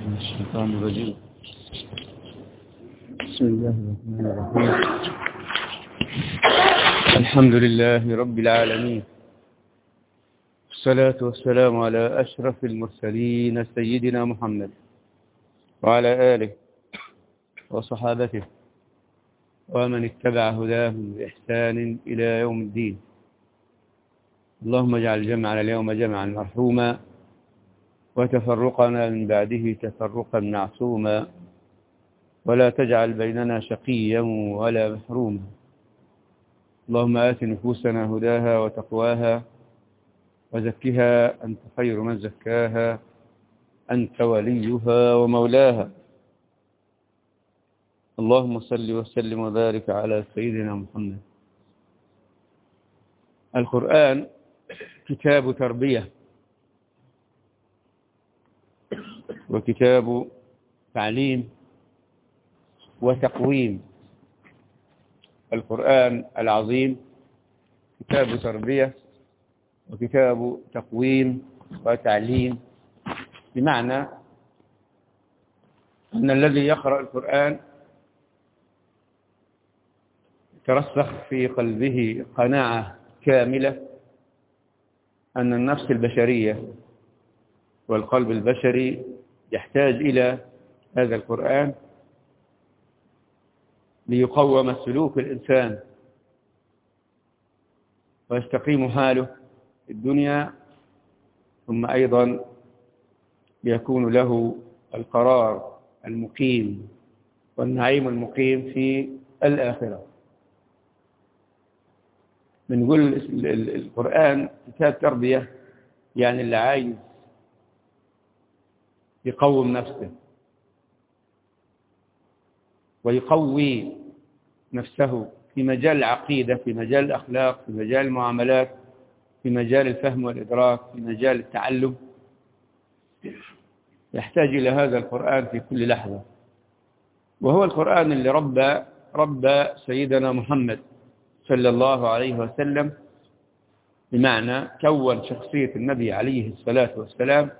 من الشيطان الرجيم بسم الله الرحمن الرحيم الحمد لله رب العالمين والصلاة والسلام على أشرف المرسلين سيدنا محمد وعلى آله وصحابته ومن اتبع هداهم بإحسان إلى يوم الدين اللهم اجعل جمعنا اليوم جمعا مرحوما وتفرقنا من بعده تفرقا معصوما ولا تجعل بيننا شقيا ولا محروما اللهم آت نفوسنا هداها وتقواها وزكها أنت خير من زكاها أنت وليها ومولاها اللهم صل وسلم وبارك على سيدنا محمد القرآن كتاب تربية وكتاب تعليم وتقويم القرآن العظيم كتاب تربية وكتاب تقويم وتعليم بمعنى أن الذي يقرأ القرآن ترسخ في قلبه قناعة كاملة أن النفس البشرية والقلب البشري يحتاج إلى هذا القرآن ليقوم سلوك الإنسان ويستقيم حاله في الدنيا ثم أيضا يكون له القرار المقيم والنعيم المقيم في الآخرة بنقول القرآن كتاب تربية يعني اللي عايز يقوم نفسه ويقوي نفسه في مجال العقيدة في مجال الأخلاق في مجال المعاملات في مجال الفهم والإدراك في مجال التعلم يحتاج إلى هذا القرآن في كل لحظة وهو القرآن اللي ربى ربى سيدنا محمد صلى الله عليه وسلم بمعنى كون شخصية النبي عليه الصلاة والسلام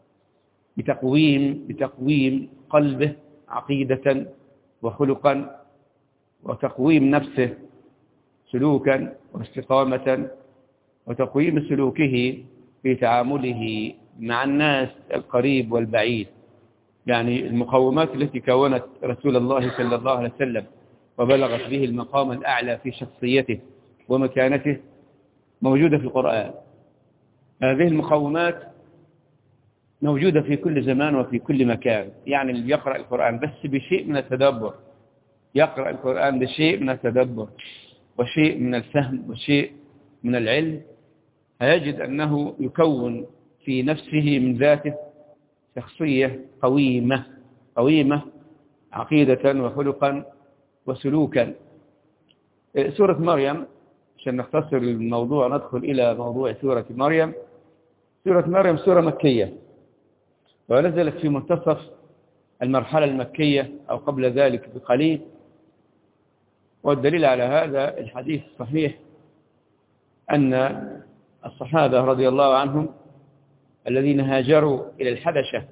بتقويم بتقويم قلبه عقيدة وخلقا وتقويم نفسه سلوكا واستقامة وتقويم سلوكه في تعامله مع الناس القريب والبعيد يعني المقومات التي كونت رسول الله صلى الله عليه وسلم وبلغت به المقام الأعلى في شخصيته ومكانته موجودة في القرآن هذه المقومات موجودة في كل زمان وفي كل مكان يعني اللي يقرأ القرآن بس بشيء من التدبر يقرأ القرآن بشيء من التدبر وشيء من الفهم وشيء من العلم هيجد أنه يكون في نفسه من ذاته شخصية قويمة قويمة عقيدة وخلقا وسلوكا سورة مريم عشان نختصر الموضوع ندخل إلى موضوع سورة مريم سورة مريم سورة مكية ونزلت في منتصف المرحلة المكية أو قبل ذلك بقليل والدليل على هذا الحديث الصحيح أن الصحابة رضي الله عنهم الذين هاجروا إلى الحبشة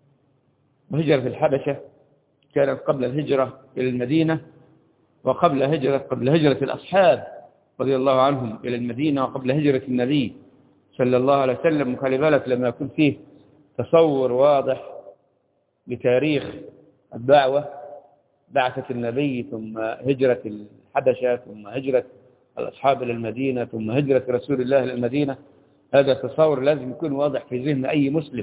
وهجرة الحبشة كانت قبل الهجرة إلى المدينة وقبل هجرة قبل هجرة الأصحاب رضي الله عنهم إلى المدينة وقبل هجرة النبي صلى الله عليه وسلم وخلي بالك لما يكون فيه تصور واضح بتاريخ الدعوة بعثة النبي ثم هجرة الحبشة ثم هجرة الأصحاب إلى المدينة ثم هجرة رسول الله إلى المدينة هذا تصور لازم يكون واضح في ذهن أي مسلم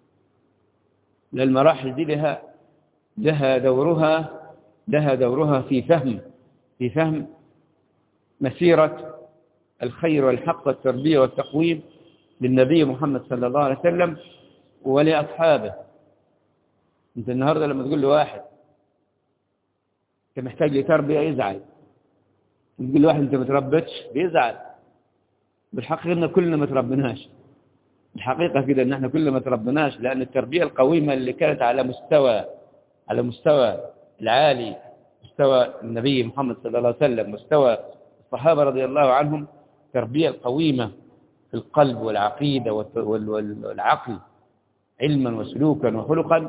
للمراحل دي لها لها دورها لها دورها في فهم في فهم مسيرة الخير والحق والتربية والتقويم للنبي محمد صلى الله عليه وسلم ولأصحابه انت النهاردة لما تقول لواحد انت محتاج لتربية يزعل تقول لواحد انت ما تربتش بيزعل بالحقيقة ان كلنا ما تربناش الحقيقة كده ان احنا كلنا ما تربناش لان التربية القويمة اللي كانت على مستوى على مستوى العالي مستوى النبي محمد صلى الله عليه وسلم مستوى الصحابة رضي الله عنهم تربية القويمة في القلب والعقيدة والعقل علما وسلوكا وخلقا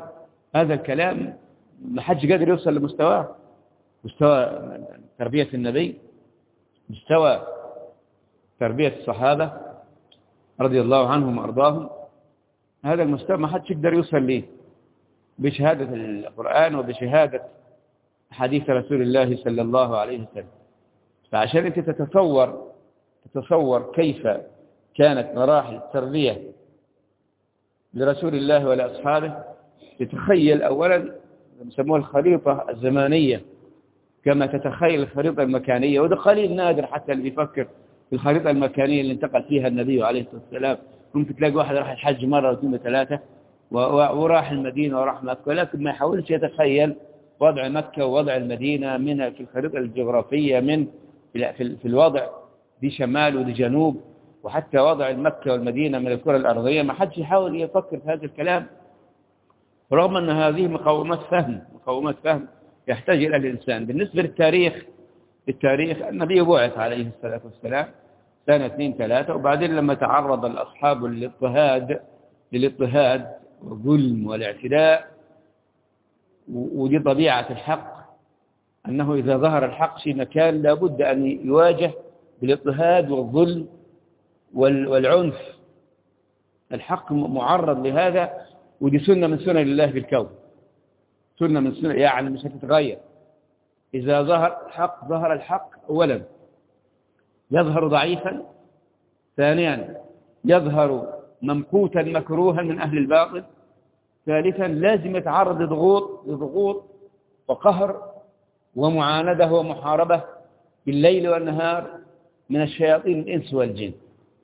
هذا الكلام ما حدش قادر يوصل لمستواه مستوى تربية النبي مستوى تربية الصحابة رضي الله عنهم وأرضاهم هذا المستوى ما حدش يقدر يوصل ليه بشهادة القرآن وبشهادة حديث رسول الله صلى الله عليه وسلم فعشان انت تتصور تتصور كيف كانت مراحل التربية لرسول الله ولأصحابه تتخيل أولا يسموها الخريطة الزمانية كما تتخيل الخريطة المكانية وده قليل نادر حتى اللي بيفكر في الخريطة المكانية اللي انتقل فيها النبي عليه الصلاة والسلام ممكن تلاقي واحد راح الحج مرة واثنين وثلاثة وراح المدينة وراح مكة ولكن ما يحاولش يتخيل وضع مكة ووضع المدينة من في الخريطة الجغرافية من في الوضع دي شمال ودي جنوب وحتى وضع مكة والمدينة من الكرة الأرضية ما حدش يحاول يفكر في هذا الكلام رغم أن هذه مقومات فهم مقومات فهم يحتاج إلى الإنسان بالنسبة للتاريخ التاريخ النبي بعث عليه الصلاة والسلام سنة اثنين ثلاثة وبعدين لما تعرض الأصحاب للاضطهاد للاضطهاد والظلم والاعتداء ودي طبيعة الحق أنه إذا ظهر الحق في مكان لابد أن يواجه بالاضطهاد والظلم والعنف الحق معرض لهذا ودي سنة من سنن الله في الكون سنة من سنة يعني مش هتتغير إذا ظهر الحق ظهر الحق أولا يظهر ضعيفا ثانيا يظهر ممقوتا مكروها من أهل الباطل ثالثا لازم يتعرض لضغوط لضغوط وقهر ومعاندة ومحاربة بالليل والنهار من الشياطين الإنس والجن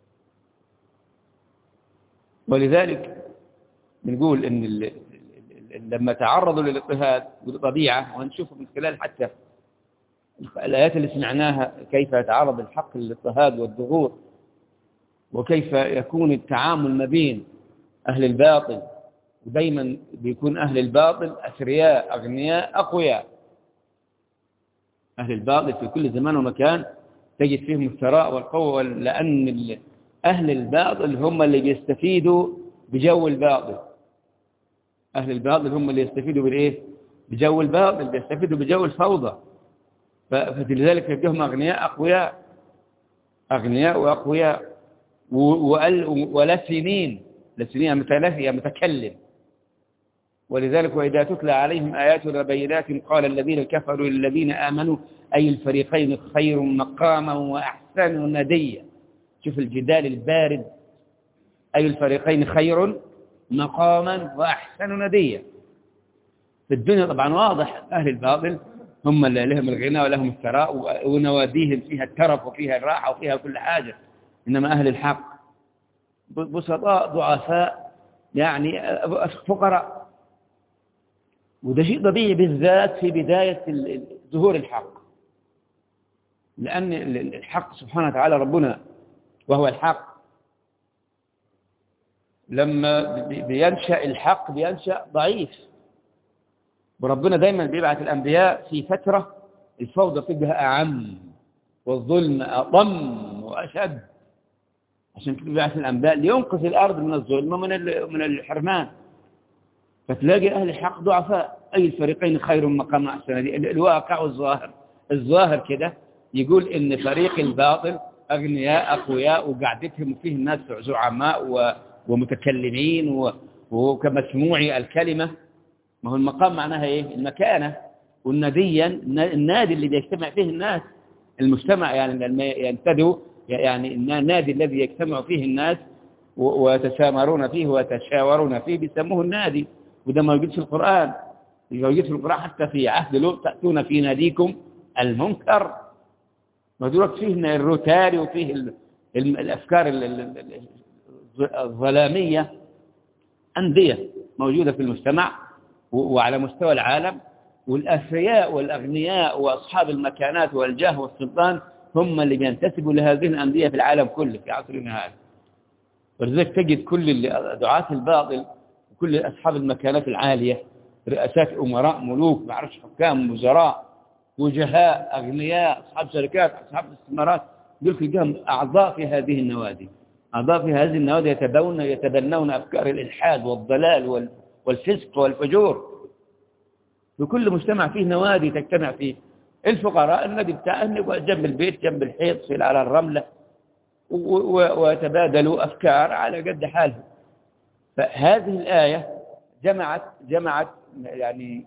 ولذلك بنقول ان لما تعرضوا للاضطهاد بطبيعة وهنشوف من خلال حتى الآيات اللي سمعناها كيف يتعرض الحق للاضطهاد والضغوط وكيف يكون التعامل ما بين أهل الباطل ودايما بيكون أهل الباطل أثرياء أغنياء أقوياء أهل الباطل في كل زمان ومكان تجد فيهم الثراء والقوة لأن أهل الباطل هم اللي بيستفيدوا بجو الباطل أهل الباطل هم اللي يستفيدوا بالإيه؟ بجو الباطل بيستفيدوا بجو الفوضى فلذلك يبقهم أغنياء أقوياء أغنياء وأقوياء ولا سنين لسنين متلافية متكلم ولذلك وإذا تتلى عليهم آياتنا بينات قال الذين كفروا للذين آمنوا أي الفريقين خير مقاما وأحسن نديا شوف الجدال البارد أي الفريقين خير مقاما وأحسن نديا في الدنيا طبعا واضح أهل الباطل هم اللي لهم الغنى ولهم الثراء ونواديهم فيها الترف وفيها الراحة وفيها كل حاجة إنما أهل الحق بسطاء ضعفاء يعني فقراء وده شيء طبيعي بالذات في بداية ظهور الحق لأن الحق سبحانه وتعالى ربنا وهو الحق لما بينشأ الحق بينشأ ضعيف وربنا دايما بيبعث الأنبياء في فترة الفوضى فيها أعم والظلم أطم وأشد عشان كده بيبعث الأنبياء لينقذ الأرض من الظلم ومن من الحرمان فتلاقي أهل الحق ضعفاء أي الفريقين خير مقام أحسن الواقع والظاهر الظاهر كده يقول إن فريق الباطل أغنياء أقوياء وقعدتهم فيه الناس زعماء ومتكلمين وكمسموعي الكلمة ما هو المقام معناها إيه المكانة والنديا النادي اللي بيجتمع فيه الناس المجتمع يعني لما ينتدوا يعني النادي الذي يجتمع فيه الناس ويتسامرون فيه ويتشاورون فيه بيسموه النادي وده موجود في القرآن موجود في القرآن حتى في عهد لوط تأتون في ناديكم المنكر موجود فيه الروتاري وفيه الأفكار الظلامية أندية موجودة في المجتمع وعلى مستوى العالم والأثرياء والأغنياء وأصحاب المكانات والجاه والسلطان هم اللي بينتسبوا لهذه الأندية في العالم كله في عصرنا هذا ولذلك تجد كل دعاة الباطل وكل أصحاب المكانات العالية رئاسات أمراء ملوك معرفش حكام وزراء وجهاء أغنياء أصحاب شركات أصحاب استثمارات دول تلقاهم أعضاء في هذه النوادي أعضاء في هذه النوادي يتبنون يتبنون أفكار الإلحاد والضلال والفسق والفجور بكل مجتمع فيه نوادي تجتمع فيه الفقراء النادي بتاعهم يقعد جنب البيت جنب الحيط في على الرملة ويتبادلوا أفكار على قد حالهم فهذه الآية جمعت جمعت يعني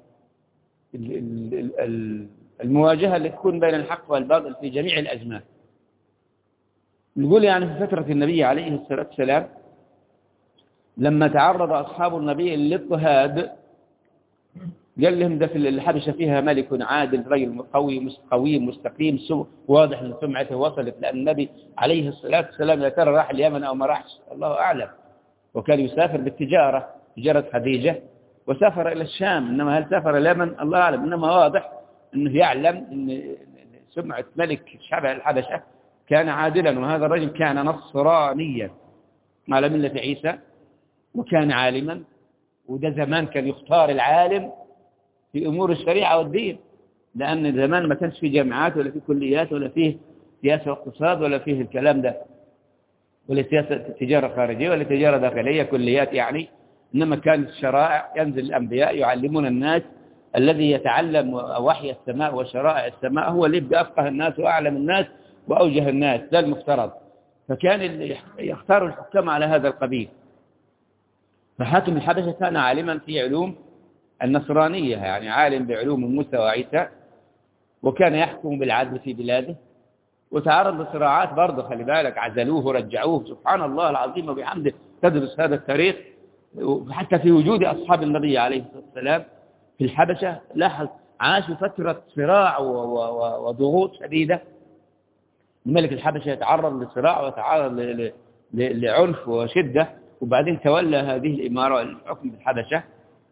المواجهة اللي تكون بين الحق والباطل في جميع الأزمان نقول يعني في فترة النبي عليه الصلاة والسلام لما تعرض أصحاب النبي للاضطهاد قال لهم ده في الحبشة فيها ملك عادل رجل قوي قوي مستقيم واضح ان سمعته وصلت لأن النبي عليه الصلاة والسلام يا ترى راح اليمن أو ما راحش الله أعلم وكان يسافر بالتجارة تجارة خديجة وسافر إلى الشام إنما هل سافر اليمن الله أعلم إنما واضح أنه يعلم أن سمعة ملك شعب الحبشة كان عادلا وهذا الرجل كان نصرانيا على ملة عيسى وكان عالما وده زمان كان يختار العالم في أمور الشريعة والدين لأن زمان ما كانش فيه جامعات ولا فيه كليات ولا فيه سياسة واقتصاد ولا فيه الكلام ده ولا سياسة تجارة خارجية ولا تجارة داخلية كليات يعني إنما كانت الشرائع ينزل الأنبياء يعلمون الناس الذي يتعلم وحي السماء وشرائع السماء هو اللي يبقى أفقه الناس وأعلم الناس وأوجه الناس ده المفترض فكان يختار الحكام على هذا القبيل فحاكم الحبشة كان عالما في علوم النصرانية يعني عالم بعلوم موسى وعيسى وكان يحكم بالعدل في بلاده وتعرض لصراعات برضه خلي بالك عزلوه ورجعوه سبحان الله العظيم وبحمده تدرس هذا التاريخ وحتى في وجود أصحاب النبي عليه الصلاة والسلام في الحبشة لاحظ عاشوا فترة صراع وضغوط شديدة الملك الحبشة يتعرض لصراع ويتعرض لعنف وشدة وبعدين تولى هذه الإمارة الحكم بالحبشة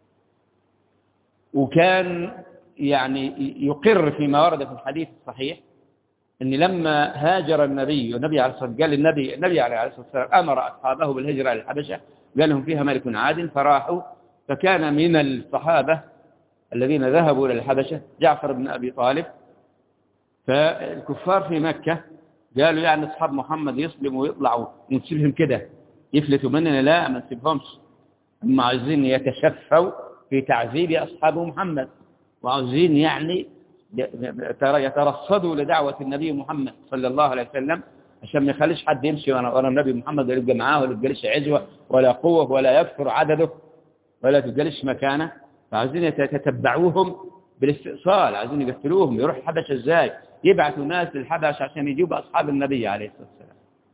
وكان يعني يقر فيما ورد في الحديث الصحيح ان لما هاجر النبي والنبي عليه الصلاه والسلام قال النبي النبي عليه الصلاه والسلام امر اصحابه بالهجره الى الحبشه قال لهم فيها ملك عاد فراحوا فكان من الصحابه الذين ذهبوا الى الحبشه جعفر بن ابي طالب فالكفار في مكه قالوا يعني اصحاب محمد يسلموا ويطلعوا ونسيبهم كده يفلتوا مننا لا ما نسيبهمش هم عايزين يتشفوا في تعذيب أصحاب محمد وعاوزين يعني يترصدوا لدعوة النبي محمد صلى الله عليه وسلم عشان ما يخليش حد يمشي ورا النبي محمد ولا يبقى معاه ولا يبقى عزوة ولا قوة ولا يكثر عدده ولا تجلش مكانه فعاوزين يتتبعوهم بالاستئصال عايزين يقتلوهم يروح الحبش ازاي يبعثوا ناس للحبش عشان يجيبوا أصحاب النبي عليه الصلاة والسلام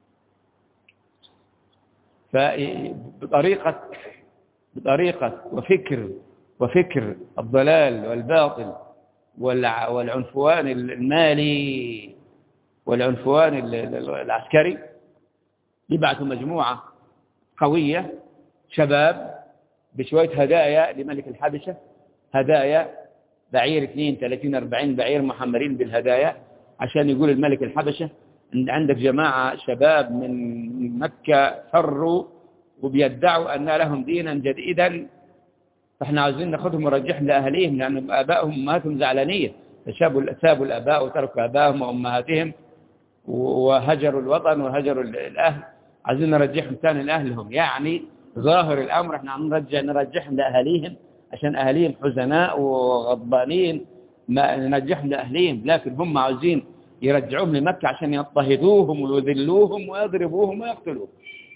فبطريقة بطريقة وفكر وفكر الضلال والباطل والعنفوان المالي والعنفوان العسكري يبعثوا مجموعة قوية شباب بشوية هدايا لملك الحبشة هدايا بعير 2 30 40 بعير محمرين بالهدايا عشان يقول الملك الحبشة ان عندك جماعة شباب من مكة فروا وبيدعوا أن لهم دينا جديدا فاحنا عاوزين ناخدهم ونرجعهم لأهليهم لأن آبائهم وأمهاتهم زعلانية فشابوا سابوا الآباء وتركوا آبائهم وأمهاتهم وهجروا الوطن وهجروا الأهل عايزين نرجعهم ثاني لأهلهم يعني ظاهر الأمر احنا عم نرجع نرجعهم لأهليهم عشان أهليهم حزناء وغضبانين ما نرجعهم لأهليهم لكن هم عاوزين يرجعوهم لمكة عشان يضطهدوهم ويذلوهم ويضربوهم ويقتلوهم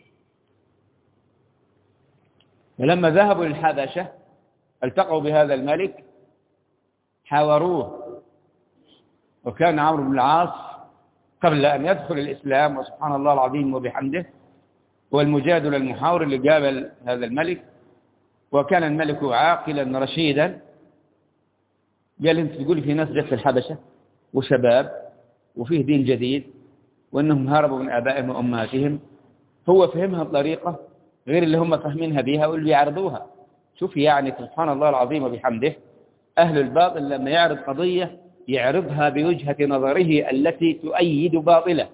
فلما ذهبوا للحبشة التقوا بهذا الملك حاوروه وكان عمرو بن العاص قبل أن يدخل الإسلام وسبحان الله العظيم وبحمده والمجادل المحاور اللي قابل هذا الملك وكان الملك عاقلا رشيدا قال انت تقول في ناس جت في الحبشة وشباب وفيه دين جديد وانهم هربوا من ابائهم وامهاتهم هو فهمها بطريقة غير اللي هم فاهمينها بيها واللي بيعرضوها شوف يعني سبحان الله العظيم وبحمده أهل الباطل لما يعرض قضية يعرضها بوجهة نظره التي تؤيد باطله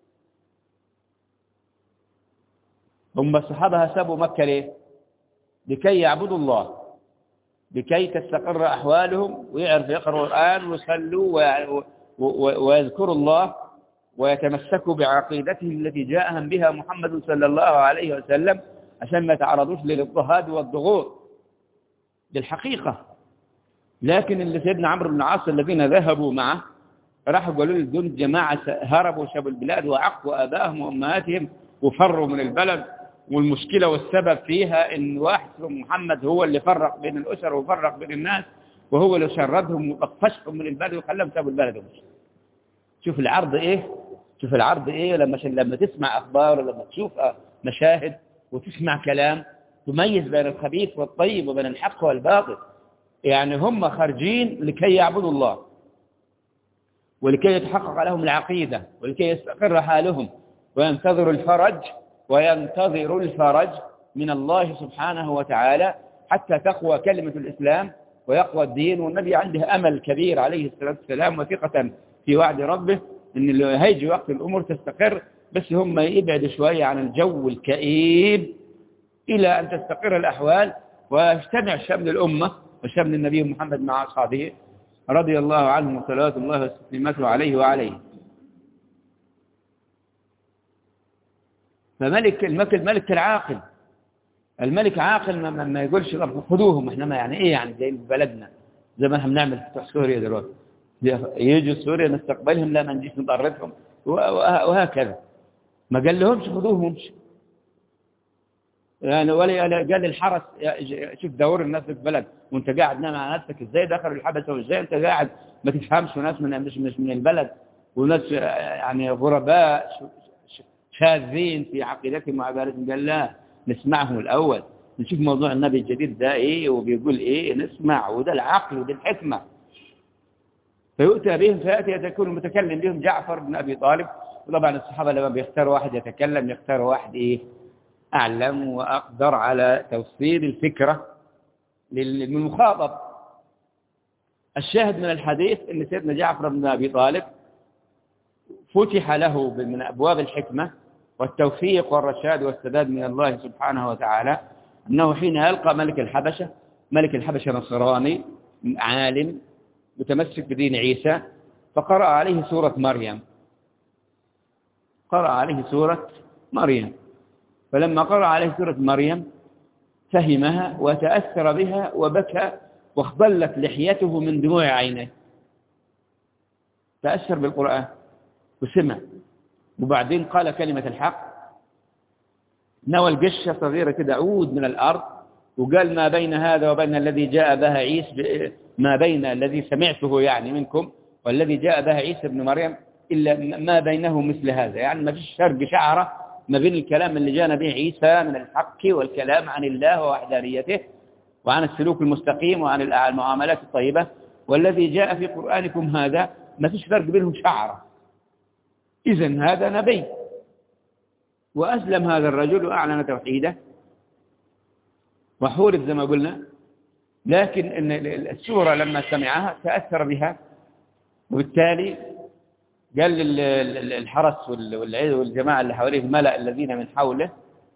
هم الصحابة سابوا مكة ليه لكي يعبدوا الله لكي تستقر أحوالهم ويعرف يقرأوا القرآن ويصلوا ويذكروا الله ويتمسكوا بعقيدتهم التي جاءهم بها محمد صلى الله عليه وسلم عشان ما يتعرضوش للاضطهاد والضغوط بالحقيقة لكن اللي سيدنا عمرو بن العاص الذين ذهبوا معه راحوا قالوا له دول جماعة هربوا شابوا البلاد وعقوا آبائهم وأمهاتهم وفروا من البلد والمشكلة والسبب فيها إن واحد اسمه محمد هو اللي فرق بين الأسر وفرق بين الناس وهو اللي شردهم وطفشهم من البلد وخلاهم سابوا البلد ومشوا شوف العرض إيه شوف العرض إيه لما لما تسمع أخبار ولما تشوف مشاهد وتسمع كلام تميز بين الخبيث والطيب وبين الحق والباطل يعني هم خارجين لكي يعبدوا الله ولكي يتحقق لهم العقيدة ولكي يستقر حالهم وينتظر الفرج وينتظر الفرج من الله سبحانه وتعالى حتى تقوى كلمة الإسلام ويقوى الدين والنبي عنده أمل كبير عليه الصلاة والسلام وثقة في وعد ربه أن اللي هيجي وقت الأمور تستقر بس هم يبعدوا شوية عن الجو الكئيب إلى أن تستقر الأحوال ويجتمع شمل الأمة وشمل النبي محمد مع أصحابه رضي الله عنهم وصلوات الله وسلامته عليه وعليه فملك الملك الملك العاقل الملك عاقل ما, ما يقولش طب خذوهم احنا ما يعني ايه يعني زي بلدنا زي ما احنا بنعمل في سوريا دلوقتي يجوا سوريا نستقبلهم لا ما نجيش نطردهم وهكذا ما قال لهمش خذوهم وامشوا يعني ولا قال الحرس شوف دور الناس في البلد وانت قاعد نام على نفسك ازاي دخلوا الحبسه وازاي انت قاعد ما تفهمش وناس من مش مش من البلد وناس يعني غرباء شاذين في عقيدتهم وعبادتهم قال لا نسمعهم الاول نشوف موضوع النبي الجديد ده ايه وبيقول ايه نسمع وده العقل وده الحكمه فيؤتى بهم فياتي يكون المتكلم بهم جعفر بن ابي طالب وطبعا الصحابه لما بيختاروا واحد يتكلم يختاروا واحد ايه أعلم وأقدر على توصيل الفكرة للمخاطب الشاهد من الحديث أن سيدنا جعفر بن أبي طالب فتح له من أبواب الحكمة والتوفيق والرشاد والسداد من الله سبحانه وتعالى أنه حين يلقى ملك الحبشة ملك الحبشة نصراني عالم متمسك بدين عيسى فقرأ عليه سورة مريم قرأ عليه سورة مريم فلما قرأ عليه سورة مريم فهمها وتأثر بها وبكى واخضلت لحيته من دموع عينيه تأثر بالقرآن وسمع وبعدين قال كلمة الحق نوى القشة صغيرة كده عود من الأرض وقال ما بين هذا وبين الذي جاء بها عيسى ما بين الذي سمعته يعني منكم والذي جاء بها عيسى ابن مريم إلا ما بينه مثل هذا يعني ما فيش شرق شعره ما بين الكلام اللي جانا به عيسى من الحق والكلام عن الله ووحدانيته وعن السلوك المستقيم وعن المعاملات الطيبة والذي جاء في قرآنكم هذا ما فيش فرق بينهم شعرة إذا هذا نبي وأسلم هذا الرجل وأعلن توحيده وحورث زي ما قلنا لكن إن السورة لما سمعها تأثر بها وبالتالي قال الحرس والجماعة اللي حواليه الملأ الذين من حوله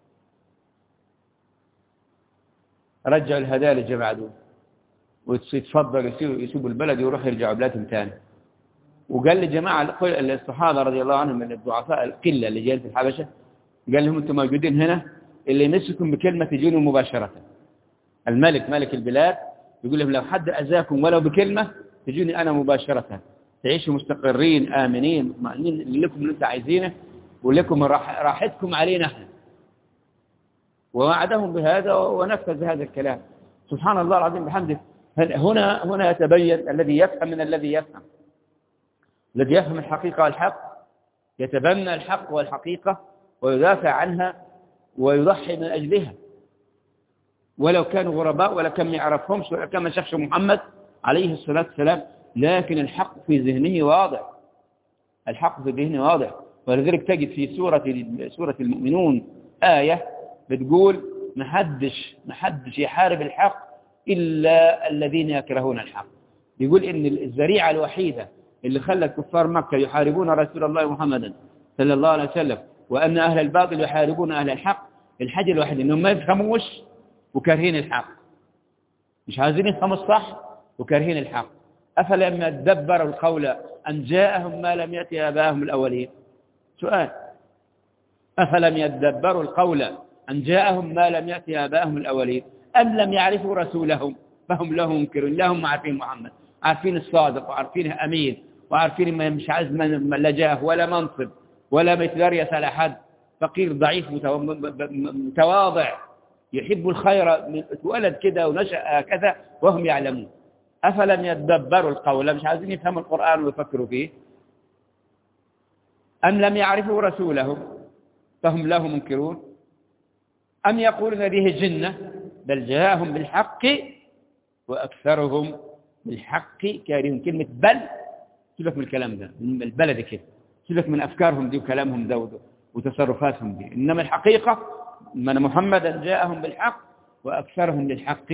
رجعوا الهدايا للجماعة دول ويتفضل يسيبوا البلد ويروحوا يرجعوا بلادهم ثاني وقال لجماعة الصحابة رضي الله عنهم من الضعفاء القلة اللي جايين في الحبشة قال لهم انتم موجودين هنا اللي يمسكم بكلمة تجونوا مباشرة الملك ملك البلاد يقول لهم لو حد أذاكم ولو بكلمة تجوني أنا مباشرة تعيشوا مستقرين آمنين مطمئنين لكم اللي انتم عايزينه ولكم راحتكم علينا احنا ووعدهم بهذا ونفذ هذا الكلام سبحان الله العظيم بحمده هنا هنا يتبين الذي يفهم من الذي يفهم الذي يفهم الحقيقة والحق يتبنى الحق والحقيقة ويدافع عنها ويضحي من أجلها ولو كانوا غرباء ولا كان ما يعرفهمش ولا كان ما شافش محمد عليه الصلاة والسلام لكن الحق في ذهنه واضح الحق في ذهنه واضح ولذلك تجد في سورة سورة المؤمنون آية بتقول محدش محدش يحارب الحق إلا الذين يكرهون الحق يقول إن الذريعة الوحيدة اللي خلت كفار مكة يحاربون رسول الله محمدا صلى الله عليه وسلم وأن أهل الباطل يحاربون أهل الحق الحاجة الوحيدة إنهم ما يفهموش وكارهين الحق مش عايزين يفهموا الصح وكارهين الحق أفلم يدبروا القول أن جاءهم ما لم يأتي آباءهم الأولين سؤال أفلم يدبروا القول أن جاءهم ما لم يأتي آباءهم الأولين أم لم يعرفوا رسولهم فهم له منكرون لا هم عارفين محمد عارفين الصادق وعارفينه أمين وعارفين ما مش عايز من لا جاه ولا منصب ولا بيتدريس على حد فقير ضعيف متواضع يحب الخير من اتولد كده ونشأ كذا وهم يعلمون أفلم يتدبروا القول مش عايزين يفهموا القرآن ويفكروا فيه أم لم يعرفوا رسولهم فهم له منكرون أم يقولون به جنة بل جاءهم بالحق وأكثرهم بالحق كارهون كلمة بل سيبك من الكلام ده من البلد كده سيبك من أفكارهم دي وكلامهم ده وتصرفاتهم دي إنما الحقيقة من محمدا جاءهم بالحق وأكثرهم للحق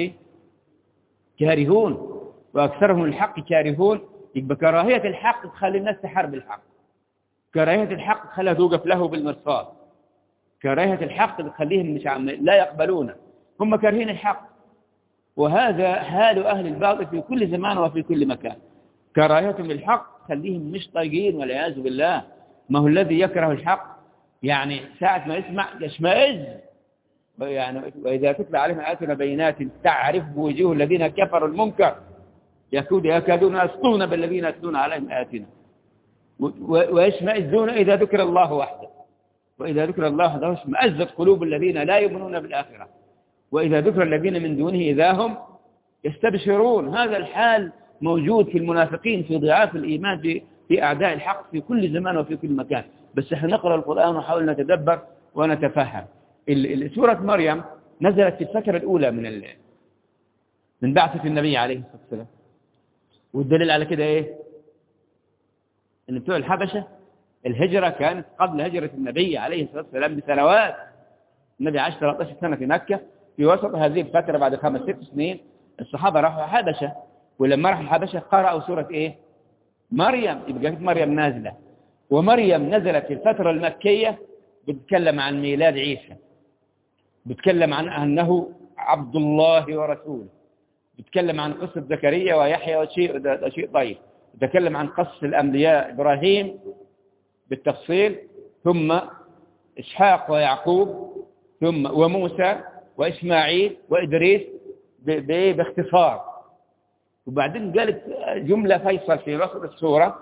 كارهون وأكثرهم للحق كارهون يبقى كراهية الحق تخلي الناس تحارب الحق كراهية الحق تخليها توقف له بالمرصاد كراهية الحق تخليهم مش عم لا يقبلونه هم كارهين الحق وهذا حال أهل الباطل في كل زمان وفي كل مكان كراهيتهم للحق تخليهم مش طايقين والعياذ بالله ما هو الذي يكره الحق يعني ساعة ما يسمع يشمئز يعني وإذا تتلى عليهم آياتنا بينات تعرف بوجوه الذين كفروا المنكر يكاد يكادون يسطون بالذين يتلون عليهم آياتنا ويشمئزون إذا ذكر الله وحده وإذا ذكر الله وحده اشمأزت قلوب الذين لا يؤمنون بالآخرة وإذا ذكر الذين من دونه إذا هم يستبشرون هذا الحال موجود في المنافقين في ضعاف الإيمان في, في أعداء الحق في كل زمان وفي كل مكان بس احنا نقرأ القرآن ونحاول نتدبر ونتفهم سورة مريم نزلت في الفترة الأولى من من بعثة النبي عليه الصلاة والسلام والدليل على كده ايه ان بتوع الحبشة الهجرة كانت قبل هجرة النبي عليه الصلاة والسلام بسنوات النبي عاش 13 سنة في مكة في وسط هذه الفترة بعد خمس ست سنين الصحابة راحوا حبشة ولما راحوا الحبشة قرأوا سورة ايه مريم يبقى مريم نازلة ومريم نزلت في الفترة المكية بتتكلم عن ميلاد عيسى بتتكلم عن أنه عبد الله ورسوله بتتكلم عن قصة زكريا ويحيى وشيء ده شيء طيب بتتكلم عن قصة الأنبياء إبراهيم بالتفصيل ثم إسحاق ويعقوب ثم وموسى وإسماعيل وإدريس باختصار وبعدين قالت جملة فيصل في وسط السورة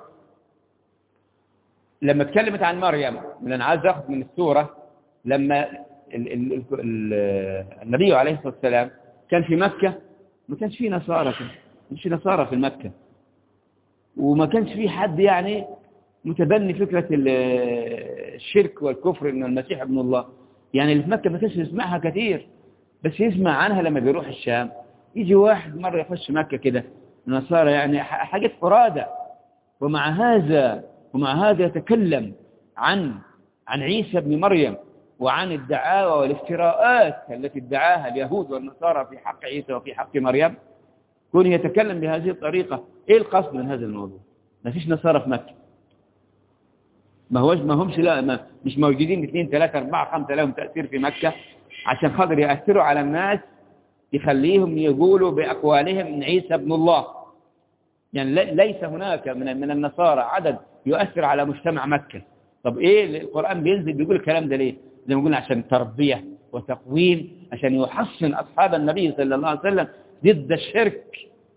لما اتكلمت عن مريم من عايز اخذ من السورة لما ال ال ال النبي عليه الصلاة والسلام كان في مكة ما كانش في نصارى كان مش في نصارى في مكة وما كانش في حد يعني متبني فكرة الشرك والكفر ان المسيح ابن الله يعني اللي في مكة ما كانش يسمعها كثير بس يسمع عنها لما بيروح الشام يجي واحد مرة يخش مكة كده نصارى يعني حاجات فرادة ومع هذا ومع هذا يتكلم عن عن عيسى بن مريم وعن الدعاوى والافتراءات التي ادعاها اليهود والنصارى في حق عيسى وفي حق مريم كون يتكلم بهذه الطريقة ايه القصد من هذا الموضوع ما فيش نصارى في مكة ما هوش ما همش لا ما مش موجودين اثنين ثلاثة أربعة خمسة لهم تأثير في مكة عشان خاطر يأثروا على الناس يخليهم يقولوا بأقوالهم إن عيسى ابن الله يعني ليس هناك من من النصارى عدد يؤثر على مجتمع مكة طب ايه القرآن بينزل بيقول الكلام ده ليه زي ما قلنا عشان تربية وتقويم عشان يحصن أصحاب النبي صلى الله عليه وسلم ضد الشرك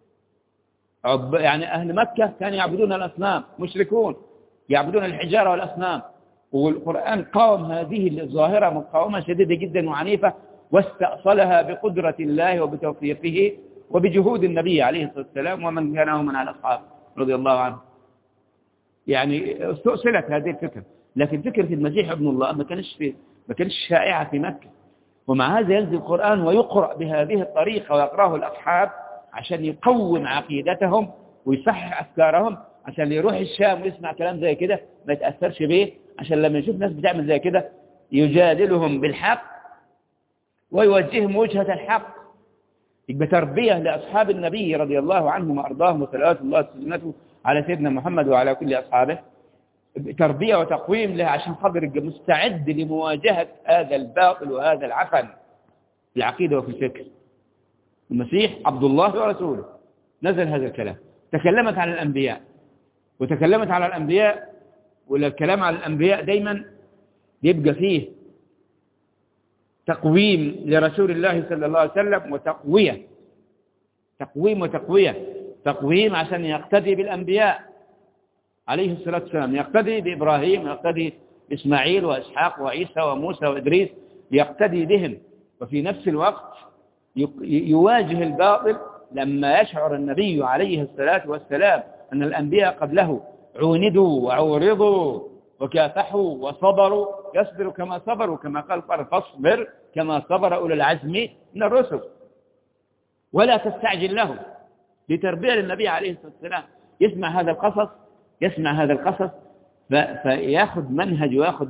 يعني أهل مكة كانوا يعبدون الأصنام مشركون يعبدون الحجارة والأصنام والقرآن قاوم هذه الظاهرة مقاومة شديدة جدا وعنيفة واستأصلها بقدرة الله وبتوفيقه وبجهود النبي عليه الصلاة والسلام ومن كان من على أصحابه رضي الله عنه يعني استؤصلت هذه الفكرة لكن فكرة المسيح ابن الله ما كانش في ما كانش شائعة في مكة ومع هذا ينزل القرآن ويقرأ بهذه الطريقة ويقرأه الأصحاب عشان يقوم عقيدتهم ويصحح أفكارهم عشان اللي يروح الشام ويسمع كلام زي كده ما يتأثرش به عشان لما يشوف ناس بتعمل زي كده يجادلهم بالحق ويوجههم وجهة الحق يبقى تربية لأصحاب النبي رضي الله عنهم وأرضاهم وصلوات الله وسلامته على سيدنا محمد وعلى كل أصحابه تربية وتقويم له عشان خاطر يبقى مستعد لمواجهة هذا الباطل وهذا العفن في العقيدة وفي الفكر المسيح عبد الله ورسوله نزل هذا الكلام تكلمت عن الأنبياء وتكلمت على الأنبياء والكلام على الأنبياء دايما يبقى فيه تقويم لرسول الله صلى الله عليه وسلم وتقوية تقويم وتقوية تقويم عشان يقتدي بالأنبياء عليه الصلاة والسلام يقتدي بإبراهيم يقتدي بإسماعيل وإسحاق وعيسى وموسى وإدريس يقتدي بهم وفي نفس الوقت يواجه الباطل لما يشعر النبي عليه الصلاة والسلام أن الأنبياء قبله عوندوا وعورضوا وكافحوا وصبروا يصبر كما صبروا كما قال قال فاصبر كما صبر أولو العزم من الرسل ولا تستعجل لهم لتربية للنبي عليه الصلاة والسلام يسمع هذا القصص يسمع هذا القصص فياخذ منهج وياخذ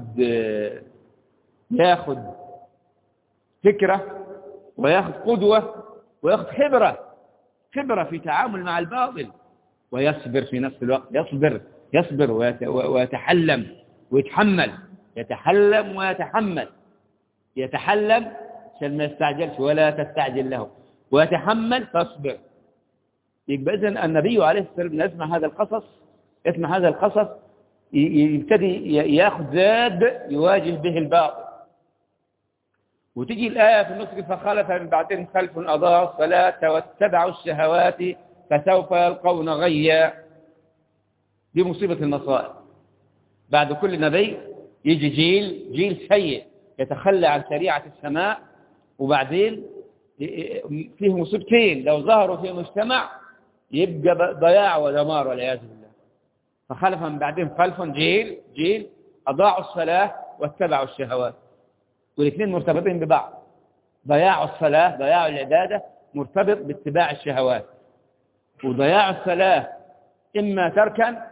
ياخذ فكرة وياخذ قدوة وياخذ خبرة خبرة في تعامل مع الباطل ويصبر في نفس الوقت يصبر يصبر ويتحلم ويتحمل يتحلم ويتحمل يتحلم عشان ما يستعجلش ولا تستعجل له ويتحمل فاصبر يبقى إذن النبي عليه الصلاة والسلام يسمع هذا القصص يسمع هذا القصص يبتدي ياخذ زاد يواجه به الباطل وتجي الآية في النصر فخلف من بعدهم خلف أضاعوا الصلاة واتبعوا الشهوات فسوف يلقون غيا دي مصيبة المصائب بعد كل نبي يجي جيل جيل سيء يتخلى عن شريعة السماء وبعدين فيه مصيبتين لو ظهروا في مجتمع يبقى ضياع ودمار والعياذ بالله فخلف من بعدهم خلف جيل جيل أضاعوا الصلاة واتبعوا الشهوات والاثنين مرتبطين ببعض ضياع الصلاة ضياع العبادة مرتبط باتباع الشهوات وضياع الصلاة إما تركا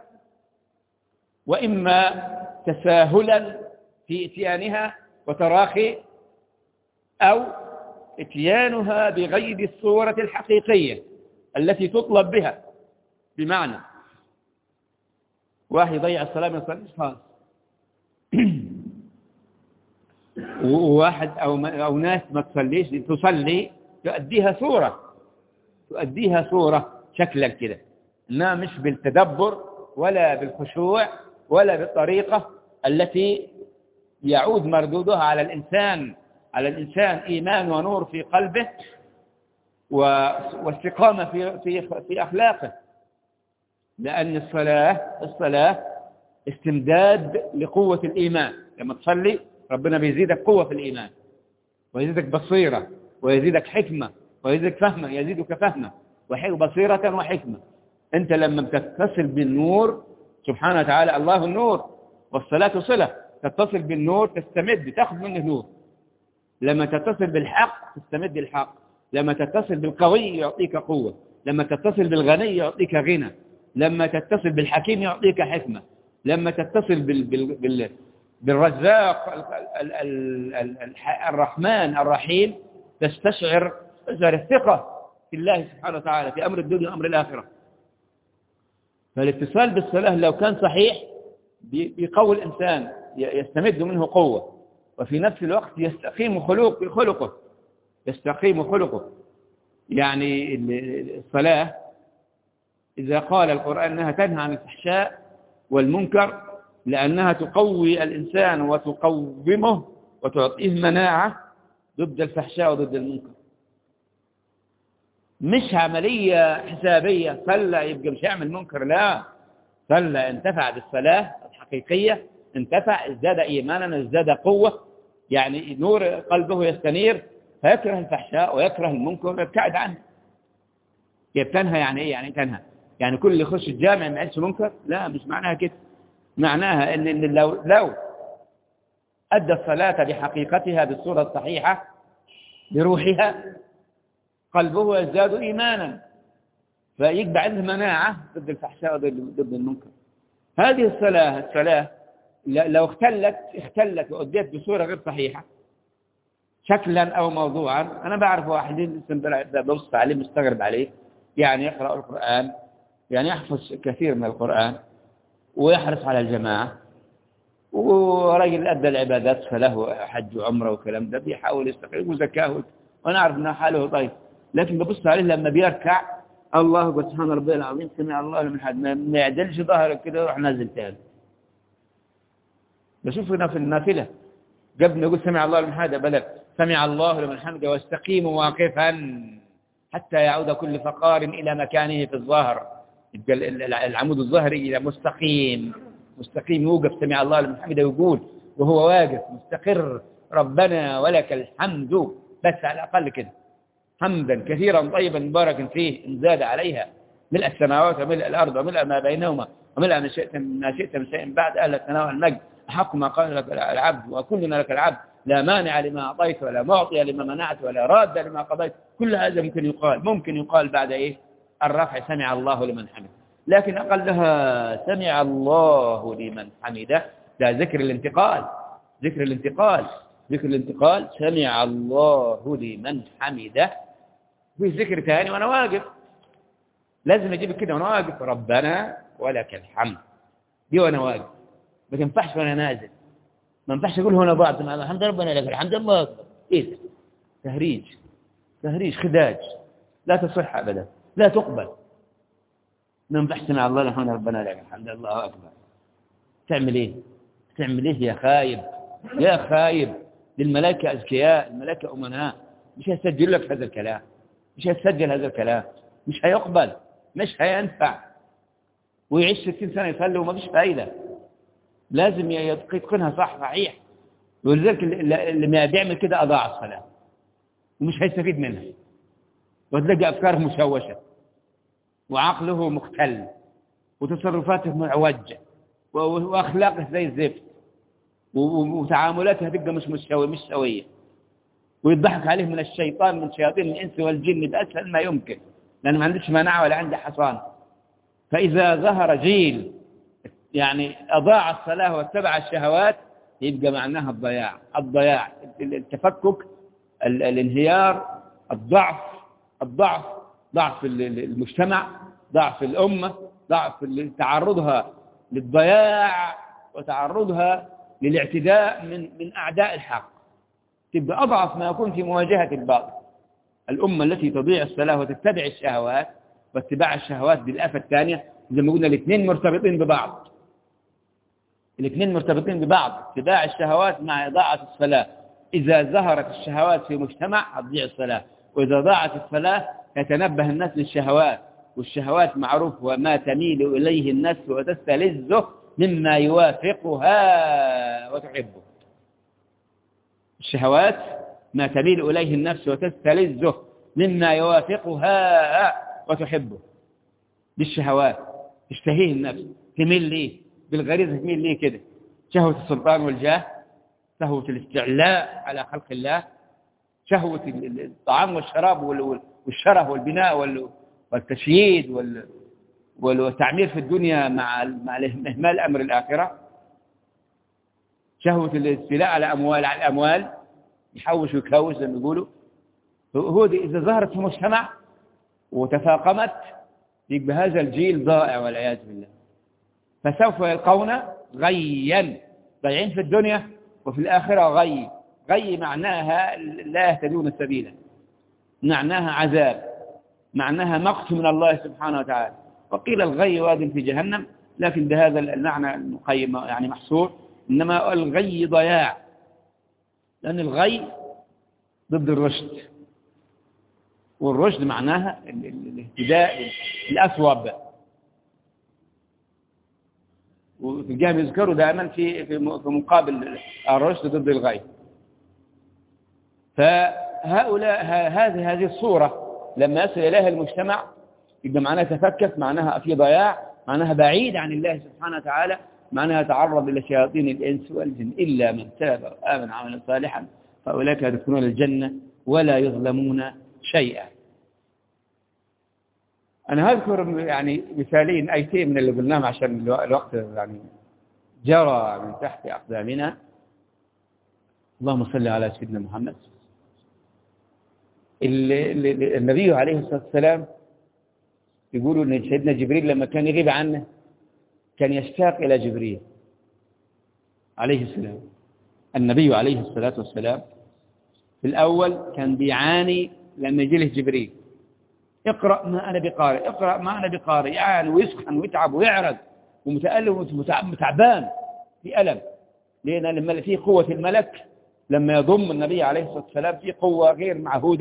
وإما تساهلا في إتيانها وتراخي أو إتيانها بغير الصورة الحقيقية التي تطلب بها بمعنى واحد يضيع الصلاة من يصليش خالص وواحد أو, أو ناس ما تصليش تصلي تؤديها صورة تؤديها صورة شكلا كده إنها مش بالتدبر ولا بالخشوع ولا بالطريقة التي يعود مردودها على الإنسان على الإنسان إيمان ونور في قلبه واستقامة في, في, في أخلاقه لأن الصلاة الصلاة استمداد لقوة الإيمان لما تصلي ربنا بيزيدك قوة في الإيمان ويزيدك بصيرة ويزيدك حكمة ويزيدك فهمة يزيدك فهمة بصيرة وحكمة أنت لما بتتصل بالنور سبحانه وتعالى الله النور والصلاة صلة تتصل بالنور تستمد تأخذ منه نور لما تتصل بالحق تستمد الحق لما تتصل بالقوي يعطيك قوة لما تتصل بالغني يعطيك غنى لما تتصل بالحكيم يعطيك حكمة لما تتصل بال بال بال بالرزاق الرحمن الرحيم تستشعر تشعر الثقة في الله سبحانه وتعالى في أمر الدنيا وأمر الآخرة فالاتصال بالصلاة لو كان صحيح بيقوي الإنسان يستمد منه قوة وفي نفس الوقت يستقيم خلق خلقه يستقيم خلقه يعني الصلاة إذا قال القرآن أنها تنهى عن الفحشاء والمنكر لأنها تقوي الإنسان وتقومه وتعطيه مناعة ضد الفحشاء وضد المنكر مش عملية حسابية صلى يبقى مش يعمل منكر لا صلى انتفع بالصلاة الحقيقية انتفع ازداد إيمانا ازداد قوة يعني نور قلبه يستنير فيكره الفحشاء ويكره المنكر ويبتعد عنه يبتنهى يعني ايه يعني تنهى يعني كل اللي يخش الجامع ما يعملش منكر لا مش معناها كده معناها ان, إن لو لو أدى الصلاة بحقيقتها بالصورة الصحيحة بروحها قلبه يزداد إيمانا فيجب عنده مناعة ضد الفحشاء وضد المنكر هذه الصلاة الصلاة لو اختلت اختلت وأديت بصورة غير صحيحة شكلا أو موضوعا أنا بعرف واحدين ببص عليه مستغرب عليه يعني يقرأ القرآن يعني يحفظ كثير من القرآن ويحرص على الجماعة ورجل أدى العبادات فله حج وعمرة وكلام ده بيحاول يستقيم وزكاه وأنا أعرف أنه حاله طيب لكن ببص عليه لما بيركع الله أكبر سبحان ربي العظيم سمع الله لمن حد ما يعدلش ظهره كده يروح نازل تاني بشوف هنا في النافلة قبل ما يقول سمع الله لمن حد بلغ سمع الله لمن حمده واستقيموا واقفا حتى يعود كل فقار إلى مكانه في الظهر العمود الظهري إلى مستقيم مستقيم يوقف سمع الله لمن حمده ويقول وهو واقف مستقر ربنا ولك الحمد بس على الأقل كده حمدا كثيرا طيبا مباركا فيه إن زاد عليها ملء السماوات وملء الأرض وملء ما بينهما وملء ما شئت ما شئت من شيء بعد أهل الثناء والمجد أحق ما قال لك العبد وكلنا لك العبد لا مانع لما أعطيت ولا معطي لما منعت ولا راد لما قضيت كل هذا ممكن يقال ممكن يقال بعد إيه الرفع سمع الله لمن حمده لكن أقلها سمع الله لمن حمده ده ذكر الانتقال ذكر الانتقال ذكر الانتقال سمع الله لمن حمده في ذكر ثاني وأنا واقف لازم أجيب كده وأنا واقف ربنا ولك الحمد دي وأنا واقف ما تنفعش وأنا نازل ما ينفعش أقول هنا بعض الحمد ربنا لك الحمد الله أكبر إيه ده تهريج تهريج خداج لا تصح أبدا لا تقبل ما ينفعش سمع الله الحمد ربنا لك الحمد الله أكبر تعمل إيه تعمل إيه يا خايب يا خايب للملائكة أذكياء الملائكة أمناء مش هيسجل لك هذا الكلام مش هيسجل هذا الكلام مش هيقبل مش هينفع ويعيش 60 سنة يصلي وما فيش فايدة لازم يتقنها صح صحيح ولذلك اللي ما بيعمل كده أضاع الصلاة ومش هيستفيد منها وتلاقي أفكاره مشوشة وعقله مختل وتصرفاته معوجة وأخلاقه زي الزفت وتعاملاته تبقى مش مستوي مش سوية ويضحك عليه من الشيطان من شياطين الإنس والجن بأسهل ما يمكن لأنه ما عندش مناعة ولا عنده حصان فإذا ظهر جيل يعني أضاع الصلاة واتبع الشهوات يبقى معناها الضياع الضياع التفكك الانهيار الضعف الضعف ضعف المجتمع ضعف الأمة ضعف تعرضها للضياع وتعرضها للاعتداء من من أعداء الحق تبقى أضعف ما يكون في مواجهة الباطل الأمة التي تضيع الصلاة وتتبع الشهوات واتباع الشهوات بالآفة الثانية زي ما قلنا الاثنين مرتبطين ببعض الاثنين مرتبطين ببعض اتباع الشهوات مع إضاعة الصلاة إذا ظهرت الشهوات في مجتمع هتضيع الصلاة وإذا ضاعت الصلاة يتنبه الناس للشهوات والشهوات معروف وما تميل إليه النفس وتستلذه مما يوافقها وتحبه الشهوات ما تميل إليه النفس وتستلذه مما يوافقها وتحبه بالشهوات تشتهيه النفس تميل ليه بالغريزة تميل ليه كده شهوة السلطان والجاه شهوة الاستعلاء على خلق الله شهوة الطعام والشراب والشره والبناء والتشييد والتعمير في الدنيا مع مع إهمال أمر الآخرة شهوة الاستيلاء على أموال على الأموال يحوش ويكوش زي ما يقولوا هو دي إذا ظهرت في مجتمع وتفاقمت يبقى هذا الجيل ضائع والعياذ بالله فسوف يلقون غيا ضيعين في الدنيا وفي الآخرة غي غي معناها لا يهتدون سبيلا معناها عذاب معناها مقت من الله سبحانه وتعالى وقيل الغي واد في جهنم لكن بهذا المعنى المقيم يعني محصور إنما الغي ضياع لأن الغي ضد الرشد والرشد معناها الاهتداء الأثوب وتلقاهم يذكروا دائما في في مقابل الرشد ضد الغي فهؤلاء هذه هذه الصورة لما يصل إليها المجتمع يبقى معناها تفكك معناها في ضياع معناها بعيد عن الله سبحانه وتعالى معناها تعرض إلى شياطين الإنس والجن إلا من تاب وآمن عملا صالحا فأولئك يدخلون الجنة ولا يظلمون شيئا أنا هذكر يعني مثالين أيتين من اللي قلناهم عشان الوقت يعني جرى من تحت أقدامنا اللهم صل على سيدنا محمد النبي عليه الصلاة والسلام يقولوا أن سيدنا جبريل لما كان يغيب عنه كان يشتاق إلى جبريل عليه السلام النبي عليه الصلاة والسلام في الأول كان بيعاني لما يجي له جبريل اقرأ ما أنا بقارئ اقرأ ما أنا بقارئ يعني ويسخن ويتعب ويعرض ومتألم وتعبان في ألم لأن لما في قوة الملك لما يضم النبي عليه الصلاة والسلام في قوة غير معهودة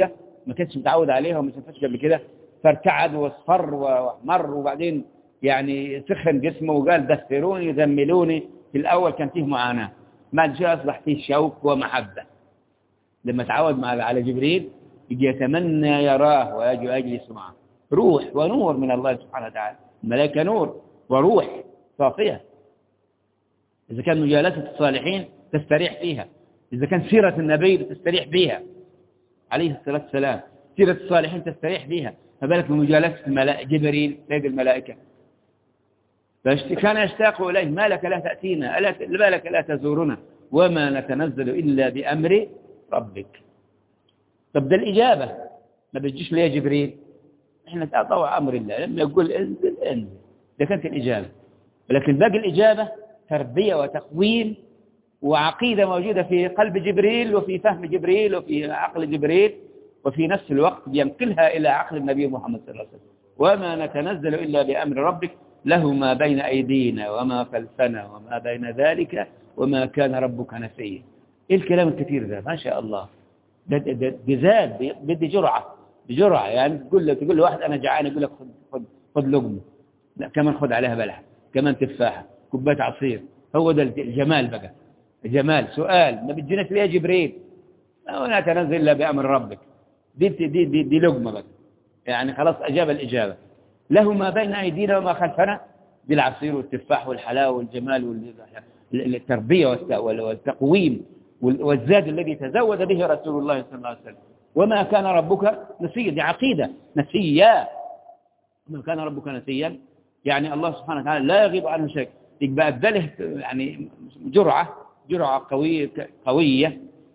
ما كانش متعود عليها وما شافهاش قبل كده فارتعد واصفر واحمر وبعدين يعني سخن جسمه وقال دثروني ذملوني في الأول كان فيه معاناة بعد شوية أصبح فيه شوق ومحبة لما تعود مع على جبريل يجي يتمنى يراه ويجي يجلس معه روح ونور من الله سبحانه وتعالى الملائكة نور وروح صافية إذا كان مجالسة الصالحين تستريح فيها إذا كان سيرة النبي تستريح فيها عليه الصلاة والسلام سيرة الصالحين تستريح فيها فبالك بمجالسة الملائكة جبريل سيد الملائكة كان يشتاق إليه ما لك لا تأتينا ما لك لا تزورنا وما نتنزل إلا بأمر ربك طب ده الإجابة ما بتجيش ليه جبريل احنا تطوع أمر الله لما يقول انزل انزل ده كانت الإجابة لكن باقي الإجابة تربية وتقويم وعقيدة موجودة في قلب جبريل وفي فهم جبريل وفي عقل جبريل وفي نفس الوقت ينقلها إلى عقل النبي محمد صلى الله عليه وسلم وما نتنزل إلا بأمر ربك له ما بين أيدينا وما خلفنا وما بين ذلك وما كان ربك نسيا إيه الكلام الكثير ده ما شاء الله ده, ده, ده زاد بدي جرعة بجرعة يعني تقول له تقول له واحد أنا جعان يقول لك خذ خذ خذ لقمة لا كمان خذ عليها بلح كمان تفاحة كوبايه عصير هو ده الجمال بقى الجمال سؤال ما بتجيناش ليه جبريل ولا تنزل إلا بأمر ربك دي, دي, دي, دي لقمة بقى يعني خلاص أجاب الإجابة له ما بين أيدينا وما خلفنا بالعصير والتفاح والحلاوة والجمال والتربية والتقويم والزاد الذي تزود به رسول الله صلى الله عليه وسلم وما كان ربك نسيا دي عقيدة نسيا وما كان ربك نسيا يعني الله سبحانه وتعالى لا يغيب عنه شيء يبقى أبدله يعني جرعة جرعة قوية قوية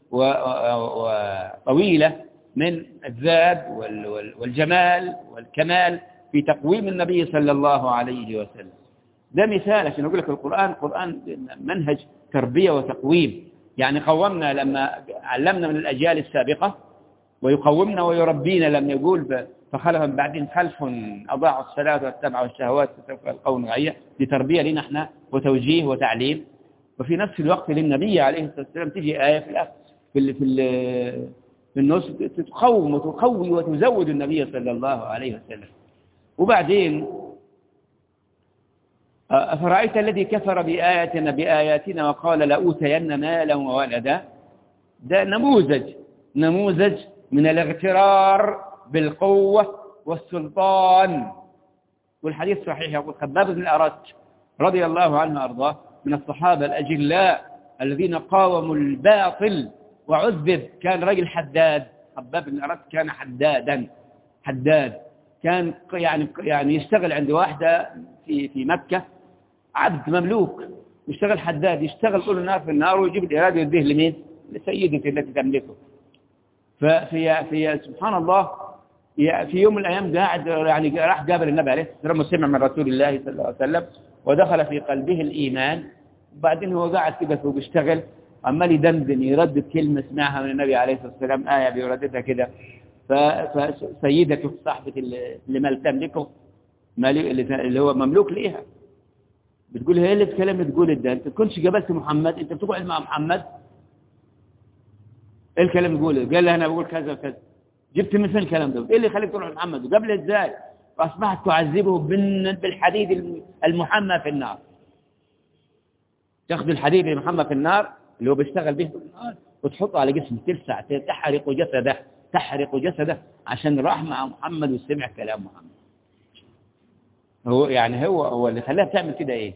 وطويلة من الزاد والجمال والكمال في تقويم النبي صلى الله عليه وسلم ده مثال عشان أقول لك القرآن القرآن منهج تربية وتقويم يعني قومنا لما علمنا من الأجيال السابقة ويقومنا ويربينا لما يقول فخلف من بعدهم خلف أضاعوا الصلاة واتبعوا الشهوات فسوف يلقون غية لتربية لنا احنا وتوجيه وتعليم وفي نفس الوقت للنبي عليه الصلاة والسلام تجي آية في الأخ في في في النص تقوم وتقوي وتزود النبي صلى الله عليه وسلم وبعدين أفرأيت الذي كفر بآياتنا بآياتنا وقال لأوتين مالا وولدا ده نموذج نموذج من الاغترار بالقوة والسلطان والحديث صحيح يقول خباب بن الأرت رضي الله عنه وأرضاه من الصحابة الأجلاء الذين قاوموا الباطل وعذب كان رجل حداد خباب بن الأرت كان حدادا حداد كان يعني يعني يشتغل عند واحدة في في مكة عبد مملوك يشتغل حداد يشتغل طول النهار في النار ويجيب الإرادة يديه لمين؟ لسيدته التي تملكه ففي في سبحان الله في يوم من الأيام قاعد يعني راح قابل النبي عليه الصلاة والسلام وسمع من رسول الله صلى الله عليه وسلم ودخل في قلبه الإيمان وبعدين هو قاعد كده وبيشتغل عمال يدندن يردد كلمة سمعها من النبي عليه الصلاة والسلام آية بيرددها كده فسيدته صاحبة اللي ما تملكه اللي هو مملوك ليها بتقول هي اللي الكلام بتقول ده انت كنتش قابلت محمد انت بتقعد مع محمد ايه الكلام يقوله قال لي انا بقول كذا وكذا جبت من فين الكلام ده ايه اللي يخليك تروح لمحمد وقبل ازاي فاصبحت تعذبه بالحديد المحمى في النار تاخذ الحديد المحمى في النار اللي هو بيشتغل به في النار وتحطه على جسمه تلسع تحرق جسده تحرق جسده عشان راح مع محمد وسمع كلام محمد هو يعني هو هو اللي خلاها تعمل كده ايه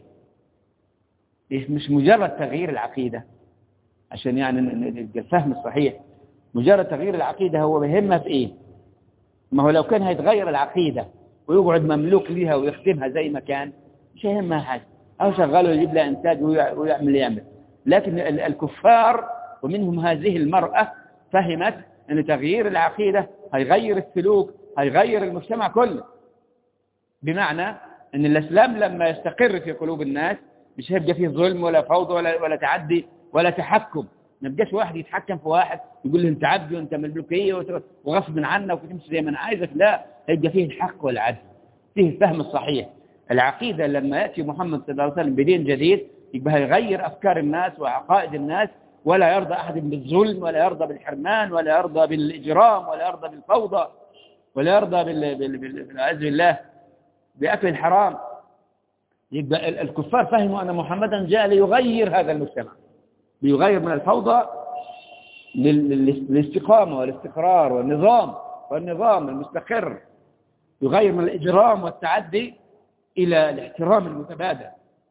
مش مجرد تغيير العقيده عشان يعني الفهم الصحيح مجرد تغيير العقيدة هو بهمها في ايه ما هو لو كان هيتغير العقيدة ويقعد مملوك ليها ويخدمها زي ما كان مش هيهمها حاجة او شغله يجيب لها انتاج ويعمل يعمل لكن الكفار ومنهم هذه المرأة فهمت ان تغيير العقيدة هيغير السلوك هيغير المجتمع كله بمعنى ان الاسلام لما يستقر في قلوب الناس مش هيبقى فيه ظلم ولا فوضى ولا, ولا تعدي ولا تحكم ما بقاش واحد يتحكم في واحد يقول له انت عبد وانت مملوكيه وغصب عنك وتمشي زي ما انا عايزك لا هيبقى فيه الحق والعدل فيه الفهم الصحيح العقيدة لما يأتي محمد صلى الله عليه وسلم بدين جديد يبقى هيغير أفكار الناس وعقائد الناس ولا يرضى أحد بالظلم ولا يرضى بالحرمان ولا يرضى بالإجرام ولا يرضى بالفوضى ولا يرضى بال- بال- بال- بالعز بالله بأكل الحرام يبقى ال- الكفار فهموا أن محمدا جاء ليغير هذا المجتمع ليغير من الفوضى لل- لل- للاستقامة والاستقرار والنظام والنظام المستقر يغير من الإجرام والتعدي إلى الاحترام المتبادل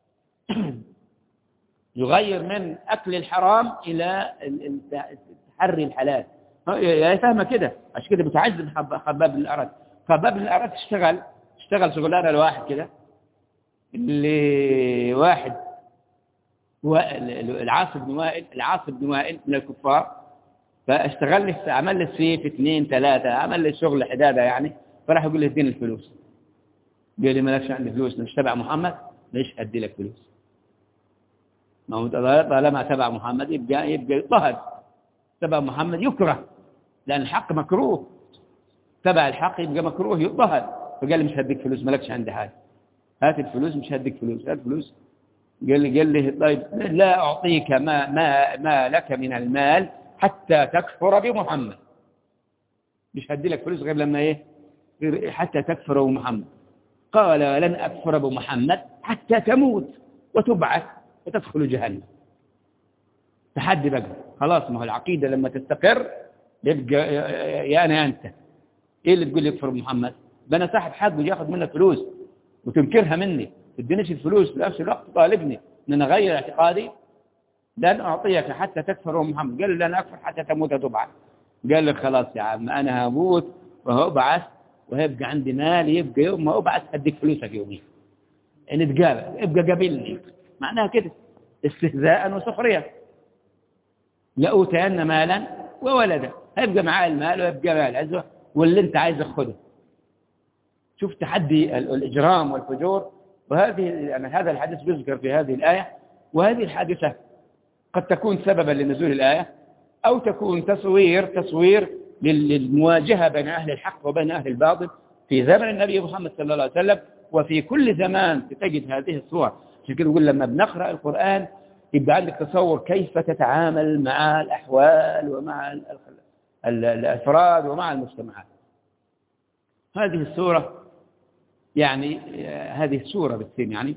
يغير من أكل الحرام إلى ال- ال- تحري الحلال يا فاهمة كده عشان كده بتعذب خب- خباب بن الأرد خباب بن الأرد اشتغل اشتغل شغلانة لواحد كده اللي واحد هو العاص بن وائل العاص بن وائل من الكفار فاشتغل لي عمل لي السيف اثنين ثلاثة عمل لي شغل حدادة يعني فراح يقول لي اديني الفلوس قال لي مالكش عندي فلوس مش تبع محمد ليش ادي لك فلوس ما هو طالما تبع محمد يبقى يبقى يضطهد تبع محمد يكره لأن الحق مكروه تبع الحق يبقى مكروه يضطهد فقال لي مش هديك فلوس مالكش عندي حاجة هات الفلوس مش هديك فلوس هات فلوس قال لي قال لي طيب لا أعطيك ما ما ما لك من المال حتى تكفر بمحمد مش هدي لك فلوس غير لما ايه غير حتى تكفر بمحمد قال لن أكفر بمحمد حتى تموت وتبعث وتدخل جهنم تحدي بقى خلاص ما هو العقيدة لما تستقر يبقى يا أنا يا أنت إيه اللي تقول لي يكفر بمحمد ده أنا صاحب حق ويجي ياخذ منك فلوس وتنكرها مني تدينيش الفلوس في نفس الوقت طالبني ان انا اغير اعتقادي لن اعطيك حتى تكفر محمد قال لي لن اكفر حتى تموت وتبعث قال لك خلاص يا عم انا هموت وهبعث وهيبقى عندي مال يبقى يوم ما ابعث اديك فلوسك يومين نتقابل ابقى قابلني معناها كده استهزاء وسخريه لأوتين مالا وولدا هيبقى معاه المال ويبقى مال عزوه واللي انت عايز خده شوف تحدي ال- الإجرام والفجور وهذه يعني هذا الحديث يذكر في هذه الآية وهذه الحادثة قد تكون سببا لنزول الآية أو تكون تصوير تصوير لل- للمواجهة بين أهل الحق وبين أهل الباطل في زمن النبي محمد صلى الله عليه وسلم وفي كل زمان تجد هذه الصور عشان كده نقول لما بنقرأ القرآن يبقى عندك تصور كيف تتعامل مع الأحوال ومع ال- ال- الأفراد ومع المجتمعات هذه السورة يعني آه، هذه السورة بالسين يعني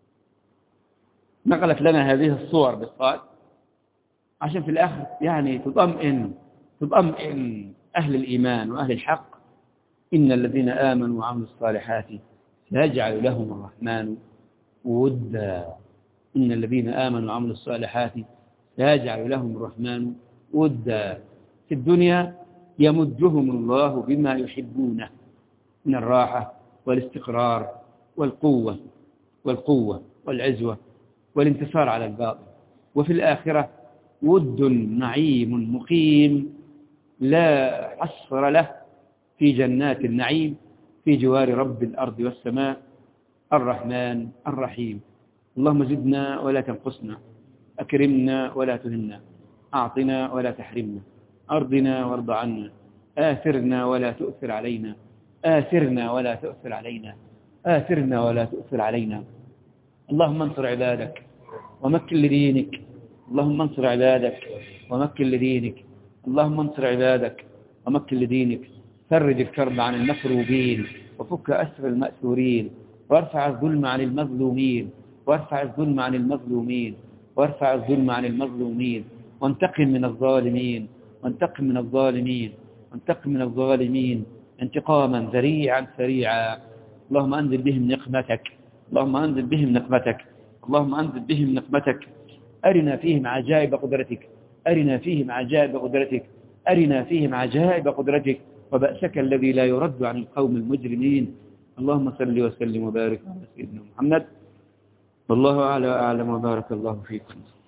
نقلت لنا هذه الصور بالصاد عشان في الآخر يعني تطمئن تطمئن أهل الإيمان وأهل الحق إن الذين آمنوا وعملوا الصالحات سيجعل لهم الرحمن ودا إن الذين آمنوا وعملوا الصالحات سيجعل لهم الرحمن ودا في الدنيا يمدهم الله بما يحبونه من الراحة والاستقرار والقوة والقوة والعزوة والانتصار على الباطل وفي الآخرة ود نعيم مقيم لا حصر له في جنات النعيم في جوار رب الأرض والسماء الرحمن الرحيم اللهم زدنا ولا تنقصنا أكرمنا ولا تهنا أعطنا ولا تحرمنا أرضنا وارض عنا آثرنا ولا تؤثر علينا آثرنا ولا تؤثر علينا آثرنا ولا تؤثر علينا اللهم انصر عبادك ومكن لدينك اللهم انصر عبادك ومكن لدينك اللهم انصر عبادك ومكن لدينك فرج الكرب عن المكروبين وفك أسر المأسورين وارفع الظلم عن المظلومين وارفع الظلم عن المظلومين وارفع الظلم عن المظلومين وانتقم من الظالمين وانتقم من الظالمين وانتقم من الظالمين انتقاما ذريعا سريعا اللهم أنزل بهم نقمتك اللهم أنزل بهم نقمتك اللهم أنزل بهم نقمتك أرنا فيهم عجائب قدرتك أرنا فيهم عجائب قدرتك أرنا فيهم عجائب قدرتك وبأسك الذي لا يرد عن القوم المجرمين اللهم صل وسلم وبارك على سيدنا محمد والله أعلى أعلم وبارك الله فيكم